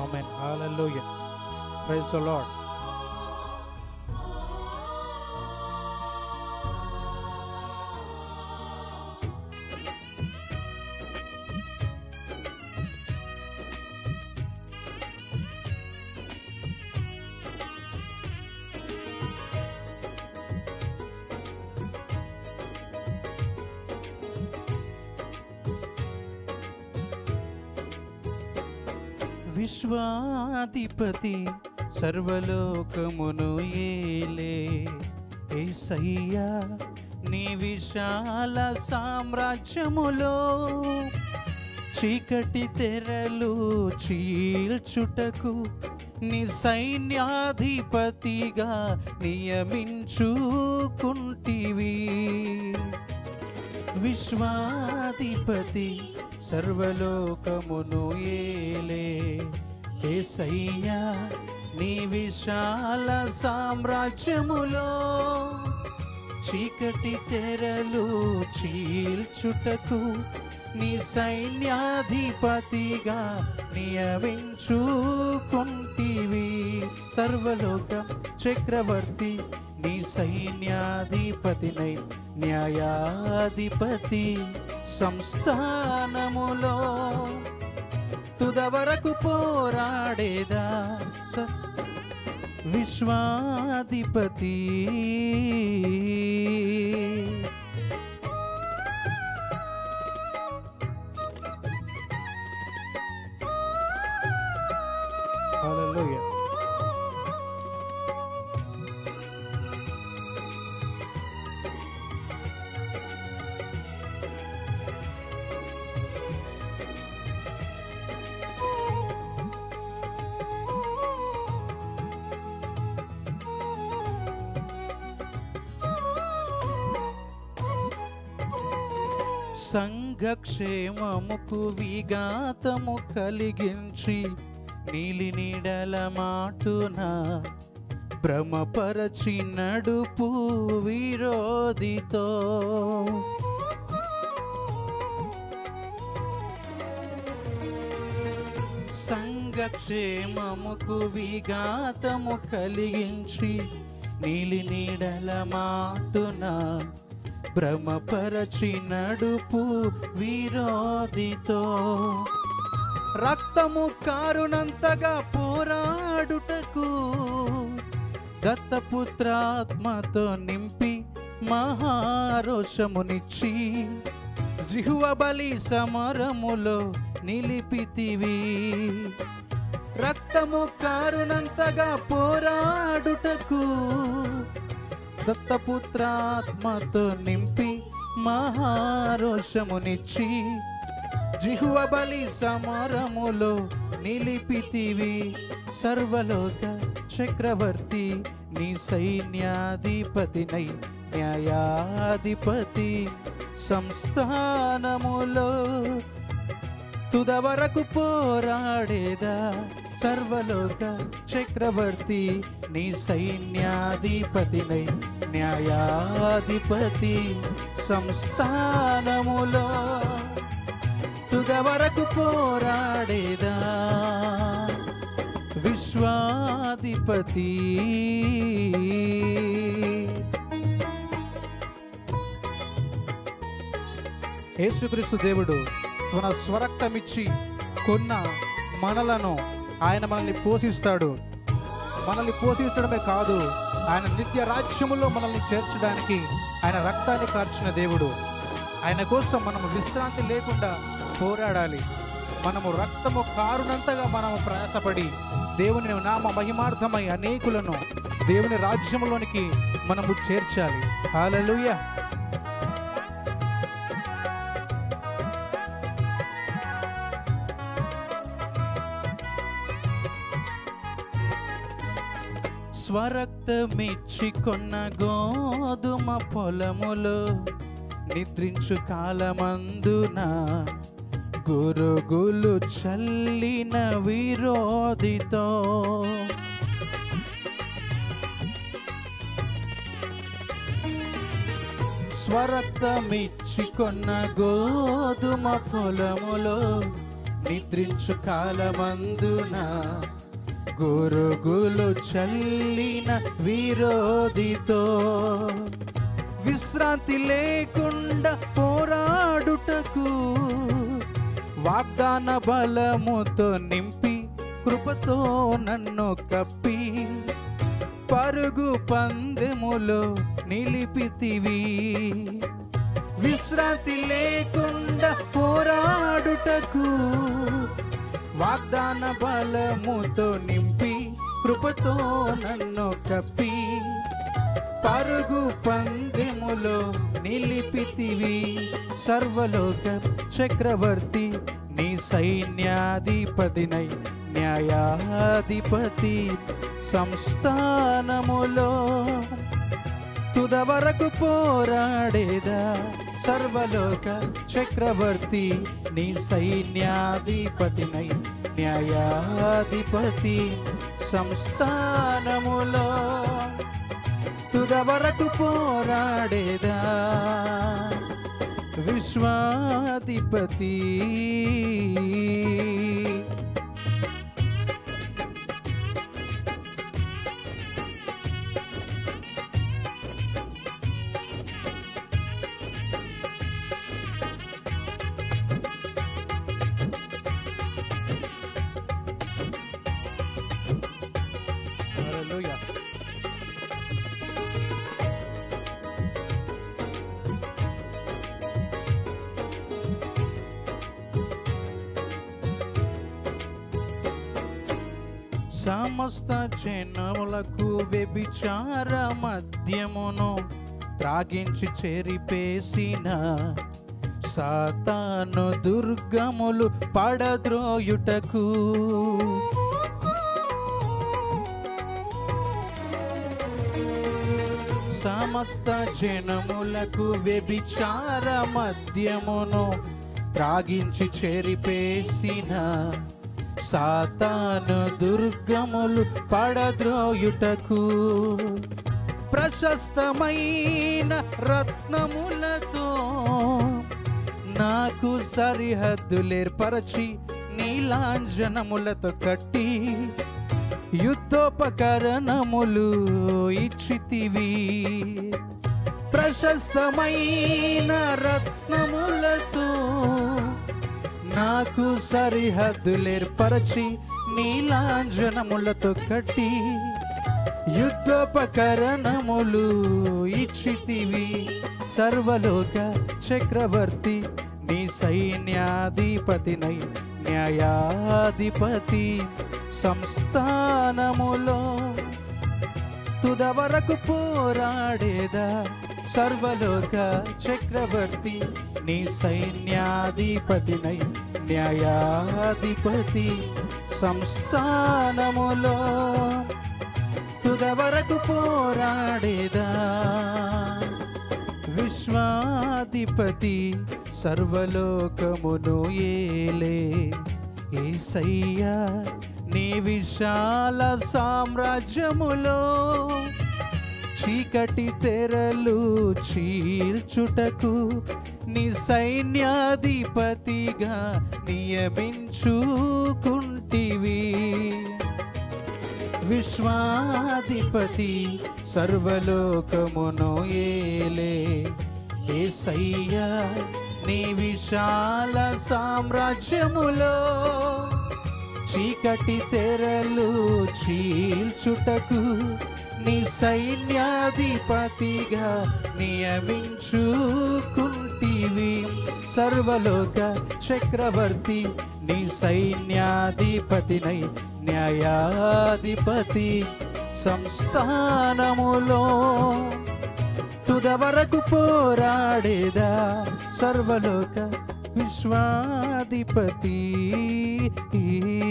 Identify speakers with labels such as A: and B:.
A: Amen hallelujah praise the lord విశ్వాధిపతి సర్వలోకమును ఏలే ఏసయ్యా నీ విశాల సామ్రాజ్యములో చీకటి తెరలు చీల్చుటకు నీ సైన్యాధిపతిగా నియమించుకుంటివి విశ్వాధిపతి సర్వలోకమును ఏలే ఏసయ్యా నీ విశాల సామ్రాజ్యములో చీకటి తెరలు చీల్చుటకు నీ సైన్యాధిపతిగా నియమించుకుంటివి సర్వలోక చక్రవర్తి నీ సైన్యాధిపతినై న్యాయాధిపతి సంస్థానములో తుద వరకు పోరాడేదా స- విశ్వాధిపతి Hallelujah. సంఘక్షేమముకు విఘాతము కలిగించి నీలి నీడల మాటున భ్రమపరచి నడుపు విరోధితో సంఘక్షేమముకు విఘాతము కలిగించి నీలి నీడల మాటున భ్రమపరచి నడుపు విరోధితో రక్తము కారునంతగా పోరాడుటకు దత్తపుత్రాత్మతో నింపి మహారోషమునిచ్చి జిహువ బలి సమరములో నిలిపితివి రక్తము కారునంతగా పోరాడుటకు దత్తపుత్రాత్మతో నింపి మహారోషమునిచ్చి జిహువ బలి సమరములో నిలిపితివి సర్వలోక చక్రవర్తి నీ సైన్యాధిపతినై న్యాయాధిపతి సంస్థానములో తుద వరకు పోరాడేదా సర్వలోక చక్రవర్తి నీ సైన్యాధిపతినై న్యాయాధిపతి సంస్థానములో తుద వరకు పోరాడేదా విశ్వాధిపతి యేసుక్రీస్తు దేవుడు తన స్వరక్తమిచ్చి కొన్న మనలను ఆయన మనల్ని పోషిస్తాడు మనల్ని పోషించడమే కాదు ఆయన నిత్య రాజ్యములో మనల్ని చేర్చడానికి ఆయన రక్తాన్ని కార్చిన దేవుడు ఆయన కోసం మనము విశ్రాంతి లేకుండా పోరాడాలి మనము రక్తము కారునంతగా మనము ప్రయాసపడి దేవుని నామ మహిమార్థమై అనేకులను దేవుని రాజ్యములోనికి మనము చేర్చాలి హల్లెలూయా స్వరక్తమిచ్చి కొన్న గోధుమ పొలములో నిద్రించు కాలమందున గురుగులు చల్లిన విరోధితో స్వరక్తమిచ్చి కొన్న గోధుమ పొలములో నిద్రించు కాలమందున గురుగులు చల్లిన విరోధితో విశ్రాంతి లేకుండా పోరాడుటకు వాగ్దాన బలముతో నింపి కృపతో నన్ను కప్పి పరుగు పందెములో నిలిపితివి విశ్రాంతి లేకుండా పోరాడుటకు వాగ్దాన బలముతో నింపి కృపతో నన్ను కప్పి పరుగు పందెములో నిలిపితివి సర్వలోక చక్రవర్తి నీ సైన్యాధిపతినై న్యాయాధిపతి సంస్థానములో తుద వరకు పోరాడేదా సర్వలోక చక్రవర్తి నీ సైన్యాధిపతినై న్యాయాధిపతి సంస్థానములో తుద వరకు పోరాడేదా విశ్వాధిపతి హల్లెలూయా సమస్త జనములకు వ్యభిచార మద్యమును త్రాగించి చెరిపేసిన సాతాను దుర్గములు పడద్రోయుటకు సమస్త జనములకు వ్యభిచార మద్యమును త్రాగించి చెరిపేసిన సాతాను దుర్గములు పడద్రోయుటకు ప్రశస్తమైన రత్నములతో నాకు సరిహద్దులేర్పరచి నీలాంజనములతో కట్టి యుద్ధోపకరణములు ఇచ్చితివి ప్రశస్తమైన రత్నములతో నాకు సరిహద్దులేర్పరచి నీలాంజనములతో కట్టి యుద్ధోపకరణములు ఇచ్చితివి సర్వలోక చక్రవర్తి నీ సైన్యాధిపతినై న్యాయాధిపతి సంస్థానములో తుద వరకు పోరాడేదా సర్వలోక చక్రవర్తి నీ సైన్యాధిపతినై న్యాయాధిపతి సంస్థానములో తుద వరకు పోరాడేదా విశ్వాధిపతి సర్వలోకమును ఏలే ఏసయ్యా నీ విశాల సామ్రాజ్యములో చీకటి తెరలు చీల్చుటకు నీ సైన్యాధిపతిగా నియమించుకుంటివి విశ్వాధిపతి సర్వలోకమును ఏలే ఏసయ్యా నీ విశాల సామ్రాజ్యములో చీకటి తెరలు చీల్చుటకు నీ సైన్యాధిపతిగా నియమించుకుంటివి సర్వలోక చక్రవర్తి నీ సైన్యాధిపతినై న్యాయాధిపతి సంస్థానములో తుద వరకు పోరాడేదా సర్వలోక విశ్వాధిపతి